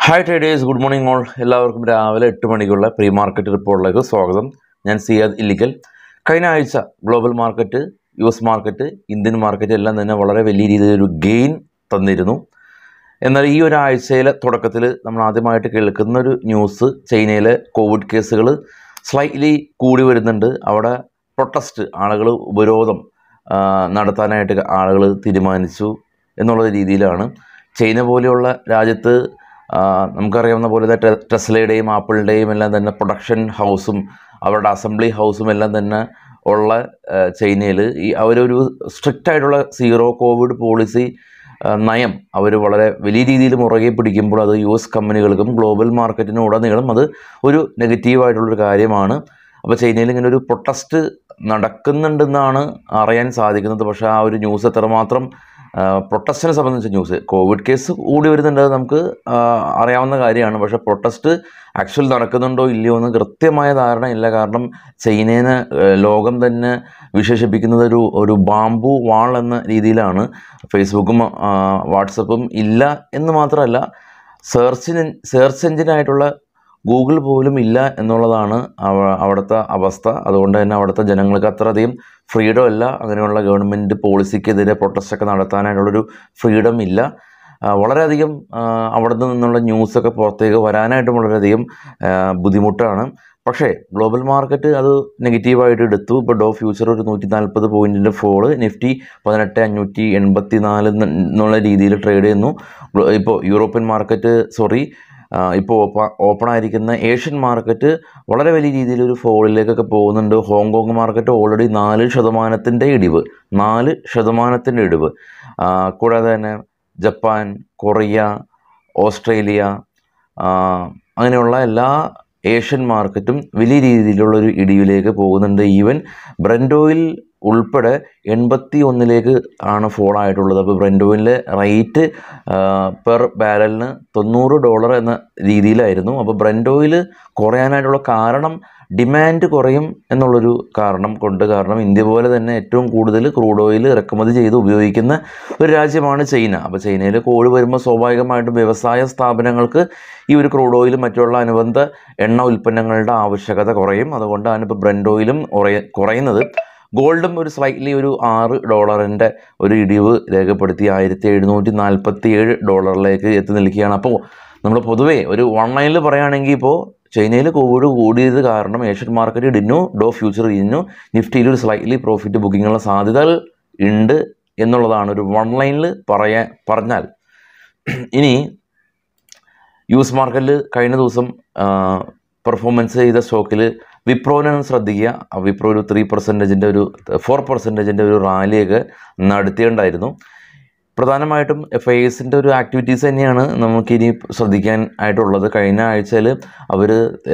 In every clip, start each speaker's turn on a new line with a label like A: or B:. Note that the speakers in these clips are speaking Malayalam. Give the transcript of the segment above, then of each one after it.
A: hi traders good morning all എല്ലാവർക്കും രാവിലെ എട്ട് മണിക്കുള്ള പ്രീ മാർക്കറ്റ് റിപ്പോർട്ടിലേക്ക് സ്വാഗതം ഞാൻ സിയാദ് ഇല്ലിക്കൽ കഴിഞ്ഞ ആഴ്ച global market U S market Indian market എല്ലാം തന്നെ വളരെ വലിയ രീതിയിലൊരു ഗെയിൻ തന്നിരുന്നു എന്നാൽ ഈ ഒരു ആഴ്ചയിലെ തുടക്കത്തിൽ നമ്മൾ ആദ്യമായിട്ട് കേൾക്കുന്ന ഒരു ന്യൂസ് ചൈനയിലെ കോവിഡ് കേസുകൾ സ്ലൈറ്റ്ലി കൂടി വരുന്നുണ്ട് അവിടെ പ്രൊട്ടസ്റ്റ് ആളുകൾ ഉപരോധം ആ, നടത്താനായിട്ട് ആളുകൾ തീരുമാനിച്ചു എന്നുള്ള രീതിയിലാണ് ചൈന പോലെയുള്ള രാജ്യത്ത് ആ, നമുക്കറിയാവുന്ന പോലെ തന്നെ ടെ- ടെസ്ലയുടെയും ആപ്പിളിൻ്റെയും എല്ലാം തന്നെ പ്രൊഡക്ഷൻ ഹൗസും അവരുടെ അസംബ്ലി ഹൗസും എല്ലാം തന്നെ ഉള്ള ചൈനയിൽ ഈ അവരൊരു സ്ട്രിക്റ്റ് ആയിട്ടുള്ള സീറോ കോവിഡ് പോളിസി ആ, നയം അവർ വളരെ വലിയ രീതിയിൽ മുറകെ പിടിക്കുമ്പോൾ അത് യു എസ് കമ്പനികൾക്കും ഗ്ലോബൽ മാർക്കറ്റിനും ഉടനീളം അത് ഒരു നെഗറ്റീവായിട്ടുള്ളൊരു കാര്യമാണ് അപ്പോൾ ചൈനയിൽ ഇങ്ങനെ ഒരു പ്രൊട്ടസ്റ്റ് നടക്കുന്നുണ്ടെന്നാണ് അറിയാൻ സാധിക്കുന്നത് പക്ഷേ ആ ഒരു ന്യൂസ് എത്രമാത്രം പ്രൊട്ടസ്റ്റിനെ സംബന്ധിച്ച ന്യൂസ് കോവിഡ് കേസ് കൂടി വരുന്നുണ്ട് അത് നമുക്ക് ആ, അറിയാവുന്ന കാര്യമാണ് പക്ഷേ പ്രൊട്ടസ്റ്റ് ആക്ച്വൽ നടക്കുന്നുണ്ടോ ഇല്ലയോ എന്ന് കൃത്യമായ ധാരണയില്ല കാരണം ചൈനേനെ ഏഹ്, ലോകം തന്നെ വിശേഷിപ്പിക്കുന്നത് ഒരു ഒരു ബാംബു വാൾ എന്ന രീതിയിലാണ് ഫേസ്ബുക്കും ആ, വാട്സപ്പും ഇല്ല എന്ന് മാത്രമല്ല സെർച്ച് സെർച്ച് എഞ്ചിനായിട്ടുള്ള ഗൂഗിൾ പോലും ഇല്ല എന്നുള്ളതാണ് അവ- അവിടുത്തെ അവസ്ഥ അതുകൊണ്ട് തന്നെ അവിടുത്തെ ജനങ്ങൾക്ക് അത്രയധികം ഫ്രീഡം ഇല്ല അങ്ങനെയുള്ള ഗവൺമെൻറ് പോളിസിക്കെതിരെ പ്രൊട്ടസ്റ്റൊക്കെ നടത്താനായിട്ടുള്ളൊരു ഫ്രീഡം ഇല്ല ആ, വളരെയധികം ആ, അവിടെ നിന്നുള്ള ന്യൂസൊക്കെ പുറത്തേക്ക് വരാനായിട്ടും വളരെയധികം ആ, ബുദ്ധിമുട്ടാണ് പക്ഷേ ഗ്ലോബൽ മാർക്കറ്റ് അത് നെഗറ്റീവായിട്ട് എടുത്തു ഇപ്പോൾ ഡോ ഫ്യൂച്ചർ ഒരു നൂറ്റി നാൽപ്പത് പോയിൻറ്റിൻ്റെ ഫോള് നിഫ്റ്റി പതിനെട്ട് അഞ്ഞൂറ്റി എൺപത്തി നാല് എന്നുള്ള രീതിയിൽ ട്രേഡ് ചെയ്യുന്നു ഗ്ലോ- ഇപ്പോൾ യൂറോപ്യൻ മാർക്കറ്റ് സോറി ഇപ്പോൾ ഓപ്പ ഓപ്പൺ ആയിരിക്കുന്ന ഏഷ്യൻ മാർക്കറ്റ് വളരെ വലിയ രീതിയിലൊരു ഫോളിലേക്കൊക്കെ പോകുന്നുണ്ട് ഹോങ്കോങ് മാർക്കറ്റ് ഓൾറെഡി നാല് ശതമാനത്തിൻ്റെ ഇടിവ് നാല് ശതമാനത്തിൻ്റെ ഇടിവ് ആ, കൂടാതെ തന്നെ ജപ്പാൻ കൊറിയ ഓസ്ട്രേലിയ ആ, അങ്ങനെയുള്ള എല്ലാ ഏഷ്യൻ മാർക്കറ്റും വലിയ രീതിയിലുള്ളൊരു ഇടിവിലേക്ക് പോകുന്നുണ്ട് ഈവൻ ബ്രൻഡോയിൽ ഉൾപ്പെടെ എൺപത്തി ഒന്നിലേക്ക് ആണ് ഫോൾ ആയിട്ടുള്ളത് അപ്പോൾ ബ്രൻഡോയിലെ റേറ്റ് പെർ ബാരലിന് തൊണ്ണൂറ് ഡോളർ എന്ന രീതിയിലായിരുന്നു അപ്പോൾ ബ്രൻഡോയിൽ കുറയാനായിട്ടുള്ള കാരണം ഡിമാൻഡ് കുറയും എന്നുള്ളൊരു കാരണം കൊണ്ട് കാരണം ഇന്ത്യ പോലെ തന്നെ ഏറ്റവും കൂടുതൽ ക്രൂഡ് ഓയിൽ ഇറക്കുമതി ചെയ്ത് ഉപയോഗിക്കുന്ന ഒരു രാജ്യമാണ് ചൈന അപ്പോൾ ചൈനയിൽ കോഴി വരുമ്പോൾ സ്വാഭാവികമായിട്ടും വ്യവസായ സ്ഥാപനങ്ങൾക്ക് ഈ ഒരു ക്രൂഡ് ഓയിലും മറ്റുള്ള അനുബന്ധ എണ്ണ ഉൽപ്പന്നങ്ങളുടെ ആവശ്യകത കുറയും അതുകൊണ്ടാണ് ഇപ്പോൾ ബ്രൻഡ് ഓയിലും കുറയ- കുറയുന്നത് ഗോൾഡും ഒരു സ്ലൈറ്റ്ലി ഒരു ആറ് ഡോളറിൻ്റെ ഒരു ഇടിവ് രേഖപ്പെടുത്തി ആയിരത്തി എഴുന്നൂറ്റി നാൽപ്പത്തി ഏഴ് ഡോളറിലേക്ക് എത്തി നിൽക്കുകയാണ് അപ്പോൾ നമ്മൾ പൊതുവേ ഒരു വൺ ലൈനിൽ പറയുകയാണെങ്കിൽ ഇപ്പോൾ ചൈനയിൽ കോവിഡ് കൂടിയത് കാരണം ഏഷ്യൻ മാർക്കറ്റ് ഇടിഞ്ഞു ഡോ ഫ്യൂച്ചർ ഇടിഞ്ഞു നിഫ്റ്റിയിൽ ഒരു സ്ലൈറ്റ്ലി പ്രോഫിറ്റ് ബുക്കിങ്ങുള്ള സാധ്യതകൾ ഉണ്ട് എന്നുള്ളതാണ് ഒരു വൺ ലൈനിൽ പറയാൻ പറഞ്ഞാൽ ഇനി യു എസ് മാർക്കറ്റിൽ കഴിഞ്ഞ ദിവസം പെർഫോമൻസ് ചെയ്ത സ്റ്റോക്കിൽ വിപ്രോനെ ഒന്ന് ശ്രദ്ധിക്കുക ആ വിപ്രോ ഒരു ത്രീ പെർസെൻറ്റേജിൻ്റെ ഒരു ഫോർ പെർസെൻറ്റേജിൻ്റെ ഒരു റാലിയൊക്കെ നടത്തിയിട്ടുണ്ടായിരുന്നു പ്രധാനമായിട്ടും എഫ് ഐ എസിൻ്റെ ഒരു ആക്ടിവിറ്റീസ് തന്നെയാണ് നമുക്കിനി ശ്രദ്ധിക്കാൻ ആയിട്ടുള്ളത് കഴിഞ്ഞ ആഴ്ചയിൽ അവർ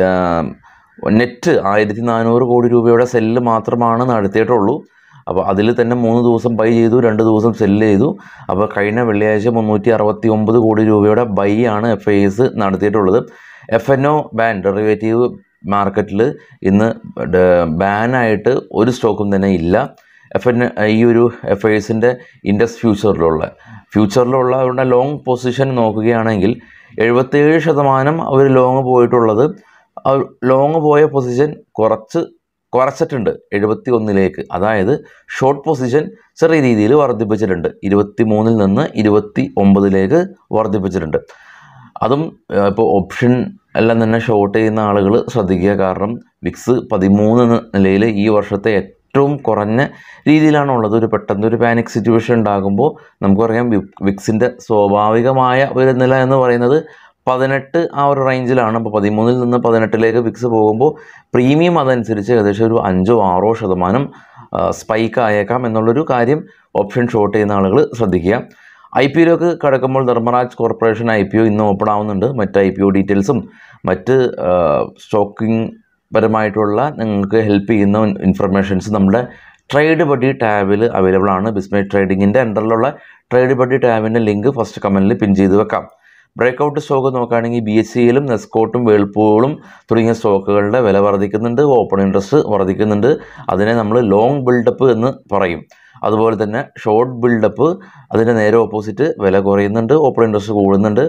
A: നെറ്റ് ആയിരത്തി നാനൂറ് കോടി രൂപയുടെ സെല്ല് മാത്രമാണ് നടത്തിയിട്ടുള്ളൂ അപ്പോൾ അതിൽ തന്നെ മൂന്ന് ദിവസം ബൈ ചെയ്തു രണ്ട് ദിവസം സെല്ല് ചെയ്തു അപ്പോൾ കഴിഞ്ഞ വെള്ളിയാഴ്ച മുന്നൂറ്റി അറുപത്തി ഒമ്പത് കോടി രൂപയുടെ ബൈ ആണ് എഫ് ഐ എസ് നടത്തിയിട്ടുള്ളത് F N O ban derivative മാർക്കറ്റിൽ ഇന്ന് ബാനായിട്ട് ഒരു സ്റ്റോക്കും തന്നെ ഇല്ല എഫ് എൻ ഈ ഒരു എഫ് ഐ എസിൻ്റെ ഇൻഡസ് ഫ്യൂച്ചറിലുള്ള ഫ്യൂച്ചറിലുള്ള അവരുടെ ലോങ് പൊസിഷൻ നോക്കുകയാണെങ്കിൽ എഴുപത്തേഴ് ശതമാനം അവർ ലോങ് പോയിട്ടുള്ളത് ലോങ് പോയ പൊസിഷൻ കുറച്ച് കുറച്ചിട്ടുണ്ട് എഴുപത്തി ഒന്നിലേക്ക് അതായത് ഷോർട്ട് പൊസിഷൻ ചെറിയ രീതിയിൽ വർദ്ധിപ്പിച്ചിട്ടുണ്ട് ഇരുപത്തി മൂന്നിൽ നിന്ന് ഇരുപത്തി ഒമ്പതിലേക്ക് വർദ്ധിപ്പിച്ചിട്ടുണ്ട് അതും ഇപ്പോൾ ഓപ്ഷൻ എല്ലാം തന്നെ ഷോർട്ട് ചെയ്യുന്ന ആളുകൾ ശ്രദ്ധിക്കുക കാരണം വിക്സ് പതിമൂന്ന് എന്ന നിലയിൽ ഈ വർഷത്തെ ഏറ്റവും കുറഞ്ഞ രീതിയിലാണ് ഉള്ളത് ഒരു പെട്ടെന്ന് ഒരു പാനിക് സിറ്റുവേഷൻ ഉണ്ടാകുമ്പോൾ നമുക്കറിയാം വി- വിക്സിൻ്റെ സ്വാഭാവികമായ ഒരു നില എന്ന് പറയുന്നത് പതിനെട്ട് ആ ഒരു റേഞ്ചിലാണ് അപ്പോൾ പതിമൂന്നിൽ നിന്ന് പതിനെട്ടിലേക്ക് വിക്സ് പോകുമ്പോൾ പ്രീമിയം അതനുസരിച്ച് ഏകദേശം ഒരു അഞ്ചോ ആറോ ശതമാനം സ്പൈക്ക് ആയേക്കാം എന്നുള്ളൊരു കാര്യം ഓപ്ഷൻ ഷോർട്ട് ചെയ്യുന്ന ആളുകൾ ശ്രദ്ധിക്കുക ഐ പി ഒയിലേക്ക് കടക്കുമ്പോൾ Dharmaraj corporation I P O ഇന്ന് ഓപ്പൺ ആവുന്നുണ്ട് മറ്റ് ഐ പി ഒ ഡീറ്റെയിൽസും മറ്റ് സ്റ്റോക്കിംഗ് പരമായിട്ടുള്ള നിങ്ങൾക്ക് ഹെൽപ്പ് ചെയ്യുന്ന ഇൻഫർമേഷൻസ് നമ്മുടെ ട്രേഡ് ബഡി ടാബിൽ അവൈലബിൾ ആണ് ബിസ്മേ ട്രേഡിങ്ങിൻ്റെ അണ്ടറിലുള്ള ട്രേഡ് ബഡി ടാബിൻ്റെ ലിങ്ക് ഫസ്റ്റ് കമൻറ്റിൽ പിൻ ചെയ്ത് വെക്കാം ബ്രേക്കൗട്ട് സ്റ്റോക്ക് നോക്കുകയാണെങ്കിൽ ബി എച്ച് സിയിലും നെസ്കോട്ടും വേൾപൂളും തുടങ്ങിയ സ്റ്റോക്കുകളുടെ വില വർദ്ധിക്കുന്നുണ്ട് ഓപ്പൺ ഇൻട്രസ്റ്റ് വർദ്ധിക്കുന്നുണ്ട് അതിനെ നമ്മൾ ലോങ് ബിൽഡപ്പ് എന്ന് പറയും അതുപോലെ തന്നെ ഷോർട്ട് ബിൽഡപ്പ് അതിൻ്റെ നേരെ ഓപ്പോസിറ്റ് വില കുറയുന്നുണ്ട് ഓപ്പൺ ഇൻട്രസ്റ്റ് കൂടുന്നുണ്ട്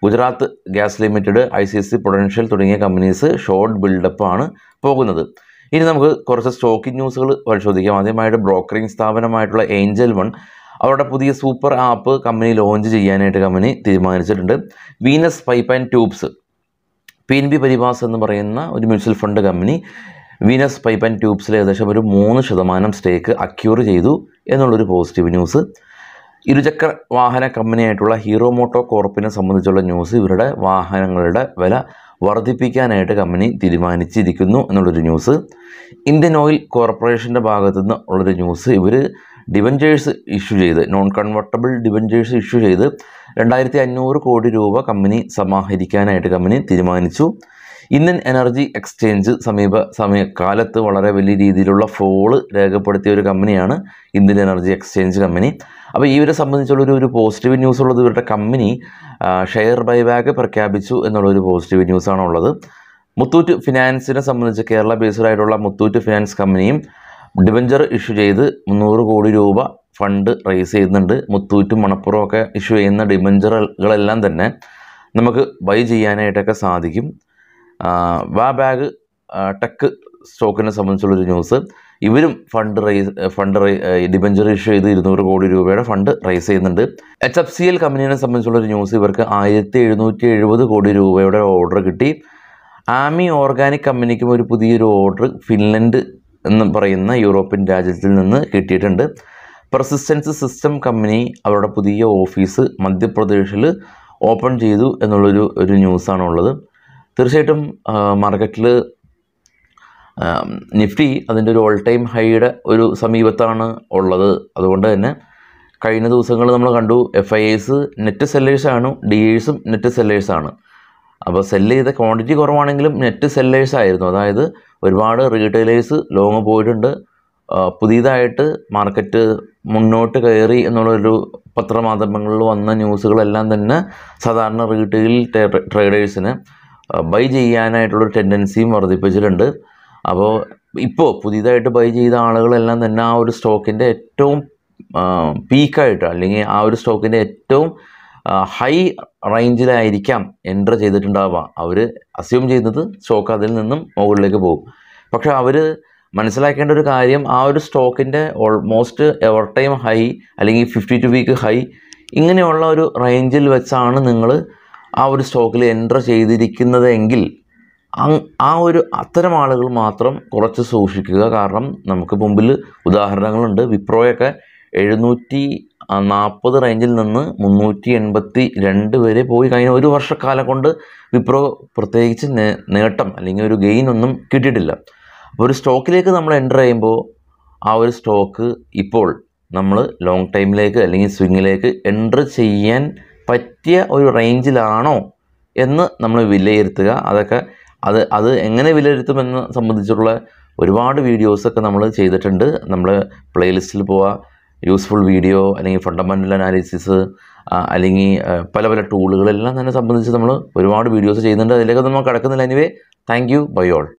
A: Gujarat gas limited I C S C potential തുടങ്ങിയ കമ്പനീസ് ഷോർട്ട് ബിൽഡപ്പാണ് പോകുന്നത് ഇനി നമുക്ക് കുറച്ച് സ്റ്റോക്കിംഗ് ന്യൂസുകൾ പരിശോധിക്കാം ആദ്യമായിട്ട് ബ്രോക്കറിംഗ് സ്ഥാപനമായിട്ടുള്ള ഏഞ്ചൽ വൺ അവരുടെ പുതിയ സൂപ്പർ ആപ്പ് കമ്പനി ലോഞ്ച് ചെയ്യാനായിട്ട് കമ്പനി തീരുമാനിച്ചിട്ടുണ്ട് Venus pipe and tubes P N B Paribas എന്ന് പറയുന്ന ഒരു mutual fund company Venus pipe and ട്യൂബ്സിൽ ഏകദേശം ഒരു മൂന്ന് ശതമാനം സ്റ്റേക്ക് അക്യൂർ ചെയ്തു എന്നുള്ളൊരു പോസിറ്റീവ് ന്യൂസ് ഇരുചക്ര വാഹന കമ്പനിയായിട്ടുള്ള ഹീറോ മോട്ടോ കോർപ്പിനെ സംബന്ധിച്ചുള്ള ന്യൂസ് ഇവരുടെ വാഹനങ്ങളുടെ വില വർദ്ധിപ്പിക്കാനായിട്ട് കമ്പനി തീരുമാനിച്ചിരിക്കുന്നു എന്നുള്ളൊരു ന്യൂസ് ഇന്ത്യൻ ഓയിൽ കോർപ്പറേഷൻ്റെ ഭാഗത്തു നിന്ന് ഉള്ളൊരു ന്യൂസ് ഇവർ ഡിവഞ്ചേഴ്സ് ഇഷ്യൂ ചെയ്ത് നോൺ കൺവെർട്ടബിൾ ഡിവഞ്ചേഴ്സ് ഇഷ്യൂ ചെയ്ത് രണ്ടായിരത്തി അഞ്ഞൂറ് കോടി രൂപ കമ്പനി സമാഹരിക്കാനായിട്ട് കമ്പനി തീരുമാനിച്ചു ഇന്ത്യൻ എനർജി എക്സ്ചേഞ്ച് സമീപ സമയ കാലത്ത് വളരെ വലിയ രീതിയിലുള്ള ഫോള് രേഖപ്പെടുത്തിയ ഒരു കമ്പനിയാണ് ഇന്ത്യൻ എനർജി എക്സ്ചേഞ്ച് കമ്പനി അപ്പോൾ ഇവരെ സംബന്ധിച്ചുള്ളൊരു ഒരു പോസിറ്റീവ് ന്യൂസ് ഉള്ളത് ഇവരുടെ കമ്പനി ഷെയർ ബൈബാക്ക് പ്രഖ്യാപിച്ചു എന്നുള്ളൊരു പോസിറ്റീവ് ന്യൂസാണ് ഉള്ളത് മുത്തൂറ്റ് ഫിനാൻസിനെ സംബന്ധിച്ച് കേരള ബേസ്ഡ് ആയിട്ടുള്ള മുത്തൂറ്റ് ഫിനാൻസ് കമ്പനിയും ഡിബഞ്ചർ ഇഷ്യൂ ചെയ്ത് മുന്നൂറ് കോടി രൂപ ഫണ്ട് റേസ് ചെയ്യുന്നുണ്ട് മുത്തൂറ്റും മണപ്പുറവും ഒക്കെ ഇഷ്യൂ ചെയ്യുന്ന ഡിബഞ്ചറുകളെല്ലാം തന്നെ നമുക്ക് ബൈ ചെയ്യാനായിട്ടൊക്കെ സാധിക്കും വാ ബാഗ് ടെക് സ്റ്റോക്കിനെ സംബന്ധിച്ചുള്ളൊരു ന്യൂസ് ഇവരും fund raise fund debenture issue ചെയ്ത് ഇരുന്നൂറ് കോടി രൂപയുടെ ഫണ്ട് റൈസ് ചെയ്യുന്നുണ്ട് എച്ച് എഫ് സി എൽ കമ്പനീനെ സംബന്ധിച്ചുള്ളൊരു ന്യൂസ് ഇവർക്ക് ആയിരത്തി എഴുന്നൂറ്റി എഴുപത് കോടി രൂപയുടെ ഓർഡർ കിട്ടി ആമി ഓർഗാനിക് കമ്പനിക്കും ഒരു പുതിയൊരു ഓർഡർ ഫിൻലൻഡ് എന്ന് പറയുന്ന യൂറോപ്യൻ രാജ്യത്തിൽ നിന്ന് കിട്ടിയിട്ടുണ്ട് പെർസിസ്റ്റൻസ് സിസ്റ്റം കമ്പനി അവരുടെ പുതിയ ഓഫീസ് മധ്യപ്രദേശിൽ ഓപ്പൺ ചെയ്തു എന്നുള്ളൊരു ഒരു ന്യൂസാണ് ഉള്ളത് തീർച്ചയായിട്ടും മാർക്കറ്റിൽ നിഫ്റ്റി അതിൻ്റെ ഒരു ഓൾ ടൈം ഹൈയുടെ ഒരു സമീപത്താണ് ഉള്ളത് അതുകൊണ്ട് തന്നെ കഴിഞ്ഞ ദിവസങ്ങൾ നമ്മൾ കണ്ടു എഫ് ഐ എസ് നെറ്റ് സെല്ലേഴ്സാണ് ഡി എഴ്സും നെറ്റ് സെല്ലേഴ്സാണ് അപ്പോൾ സെല്ല് ചെയ്ത ക്വാണ്ടിറ്റി കുറവാണെങ്കിലും നെറ്റ് സെല്ലേഴ്സ് ആയിരുന്നു അതായത് ഒരുപാട് റീറ്റെയിലേഴ്സ് ലോങ് പോയിട്ടുണ്ട് പുതിയതായിട്ട് മാർക്കറ്റ് മുന്നോട്ട് കയറി എന്നുള്ളൊരു പത്രമാധ്യമങ്ങളിൽ വന്ന ന്യൂസുകളെല്ലാം തന്നെ സാധാരണ റീറ്റെയിൽ ട്രേഡേഴ്സിന് ബൈ ചെയ്യാനായിട്ടുള്ളൊരു ടെൻഡൻസിയും വർദ്ധിപ്പിച്ചിട്ടുണ്ട് അപ്പോൾ ഇപ്പോൾ പുതിയതായിട്ട് ബൈ ചെയ്ത ആളുകളെല്ലാം തന്നെ ആ ഒരു സ്റ്റോക്കിൻ്റെ ഏറ്റവും പീക്കായിട്ട് അല്ലെങ്കിൽ ആ ഒരു സ്റ്റോക്കിൻ്റെ ഏറ്റവും ഹൈ റേഞ്ചിലായിരിക്കാം എൻ്റർ ചെയ്തിട്ടുണ്ടാവുക അവർ അസ്യൂം ചെയ്യുന്നത് സ്റ്റോക്ക് അതിൽ നിന്നും മുകളിലേക്ക് പോകും പക്ഷേ അവർ മനസ്സിലാക്കേണ്ട ഒരു കാര്യം ആ ഒരു സ്റ്റോക്കിൻ്റെ ഓൾമോസ്റ്റ് എവർ ടൈം ഹൈ അല്ലെങ്കിൽ ഫിഫ്റ്റി ടു വീക്ക് ഹൈ ഇങ്ങനെയുള്ള ഒരു റേഞ്ചിൽ വെച്ചാണ് നിങ്ങൾ ആ ഒരു സ്റ്റോക്കിൽ എൻ്റർ ചെയ്തിരിക്കുന്നതെങ്കിൽ ആ ഒരു അത്തരം ആളുകൾ മാത്രം കുറച്ച് സൂക്ഷിക്കുക കാരണം നമുക്ക് മുമ്പിൽ ഉദാഹരണങ്ങളുണ്ട് വിപ്രോയൊക്കെ എഴുന്നൂറ്റി നാൽപ്പത് റേഞ്ചിൽ നിന്ന് മുന്നൂറ്റി എൺപത്തി രണ്ട് വരെ പോയി കഴിഞ്ഞ ഒരു വർഷക്കാലം കൊണ്ട് വിപ്രോ പ്രത്യേകിച്ച് നേട്ടം അല്ലെങ്കിൽ ഒരു ഗെയിൻ ഒന്നും കിട്ടിയിട്ടില്ല അപ്പോൾ ഒരു സ്റ്റോക്കിലേക്ക് നമ്മൾ എൻ്റർ ചെയ്യുമ്പോൾ ആ ഒരു സ്റ്റോക്ക് ഇപ്പോൾ നമ്മൾ ലോങ് ടൈമിലേക്ക് അല്ലെങ്കിൽ സ്വിങ്ങിലേക്ക് എൻ്റർ ചെയ്യാൻ പറ്റിയ ഒരു റേഞ്ചിലാണോ എന്ന് നമ്മൾ വിലയിരുത്തുക അതൊക്കെ അത് അത് എങ്ങനെ വിലയിരുത്തുമെന്ന് സംബന്ധിച്ചുള്ള ഒരുപാട് വീഡിയോസൊക്കെ നമ്മൾ ചെയ്തിട്ടുണ്ട് നമ്മൾ പ്ലേലിസ്റ്റിൽ പോവുക യൂസ്ഫുൾ വീഡിയോ അല്ലെങ്കിൽ ഫണ്ടമെൻ്റൽ അനാലിസിസ് അല്ലെങ്കിൽ പല പല ടൂളുകളെല്ലാം തന്നെ സംബന്ധിച്ച് നമ്മൾ ഒരുപാട് വീഡിയോസ് ചെയ്യുന്നുണ്ട് അതിലേക്ക് നമ്മൾ കിടക്കുന്നില്ല anyway thank you bye all